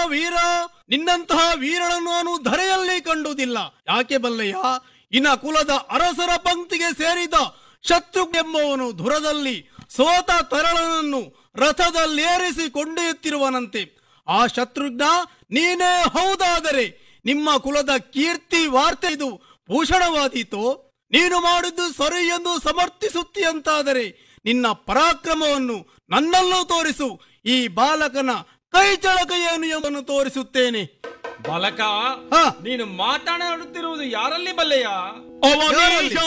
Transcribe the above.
ವೀರ ನಿನ್ನಂತಹ ವೀರನನ್ನು ನಾನು ಧರೆಯಲ್ಲಿ ಕಂಡುವುದಿಲ್ಲ ಯಾಕೆ ಬಲ್ಲೆಯ ಇನ ಕುಲದ ಅರಸರ ಪಂಕ್ತಿಗೆ ಸೇರಿದ ಶತ್ರು ಎಂಬುವನು ಧುರದಲ್ಲಿ ಸೋತ ತರಳನನ್ನು ರಥದಲ್ಲೇರಿಸಿ ಕೊಂಡೊಯ್ಯುತ್ತಿರುವನಂತೆ ಆ ಶತ್ರುಘ್ನ ನೀನೇ ಹೌದಾದರೆ ನಿಮ್ಮ ಕುಲದ ಕೀರ್ತಿ ವಾರ್ತೆ ಇದು ಭೂಷಣವಾದೀತೋ ನೀನು ಮಾಡಿದ್ದು ಸರಿ ಎಂದು ಸಮರ್ಥಿಸುತ್ತೀಯಂತಾದರೆ ನಿನ್ನ ಪರಾಕ್ರಮವನ್ನು ನನ್ನಲ್ಲೂ ತೋರಿಸು ಈ ಬಾಲಕನ ಕೈ ಚಳಕ ಏನು ಎಂಬನ್ನು ತೋರಿಸುತ್ತೇನೆ ಬಾಲಕ ಹ. ನೀನು ಮಾತನಾಡುತ್ತಿರುವುದು ಯಾರಲ್ಲಿ ಬಲ್ಲೆಯ ಅವನೀಶ